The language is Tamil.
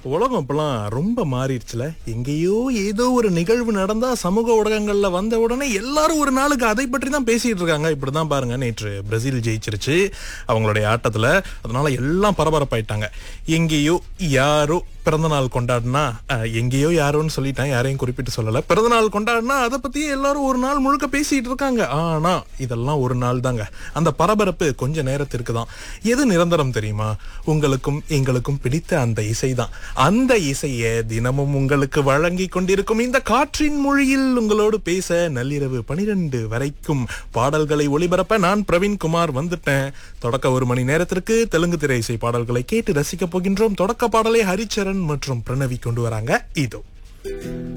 உலகம் இப்பெல்லாம் ரொம்ப மாறிடுச்சுல எங்கேயோ ஏதோ ஒரு நிகழ்வு நடந்தா சமூக ஊடகங்கள்ல வந்த உடனே எல்லாரும் ஒரு நாளுக்கு அதை பற்றி தான் பேசிட்டு இருக்காங்க இப்படிதான் பாருங்க நேற்று பிரேசில் ஜெயிச்சிருச்சு அவங்களுடைய ஆட்டத்துல அதனால எல்லாம் பரபரப்பாயிட்டாங்க எங்கேயோ யாரோ பிறந்தநாள் கொண்டாடினா அஹ், எங்கேயோ யாரோன்னு சொல்லிட்டேன் யாரையும் குறிப்பிட்டு சொல்லல பிறந்தநாள் கொண்டாடினா அதை பத்தியே எல்லாரும் ஒரு நாள் முழுக்க பேசிட்டு இருக்காங்க ஆனா இதெல்லாம் ஒரு நாள் தாங்க அந்த பரபரப்பு கொஞ்ச நேரத்திற்கு தான் எது நிரந்தரம் தெரியுமா உங்களுக்கும் எங்களுக்கும் பிடித்த அந்த இசைதான் அந்த இசையை தினமும் உங்களுக்கு வழங்கி கொண்டிருக்கும் இந்த காற்றின் மொழியில் உங்களோடு பேச நள்ளிரவு பனிரெண்டு வரைக்கும் பாடல்களை ஒளிபரப்ப நான் பிரவீன்குமார் வந்துட்டேன் தொடக்க ஒரு மணி நேரத்திற்கு தெலுங்கு திரை இசை பாடல்களை கேட்டு ரசிக்க போகின்றோம் தொடக்க பாடலை ஹரிச்சரன் மற்றும் பிரணவி கொண்டு வராங்க இதோ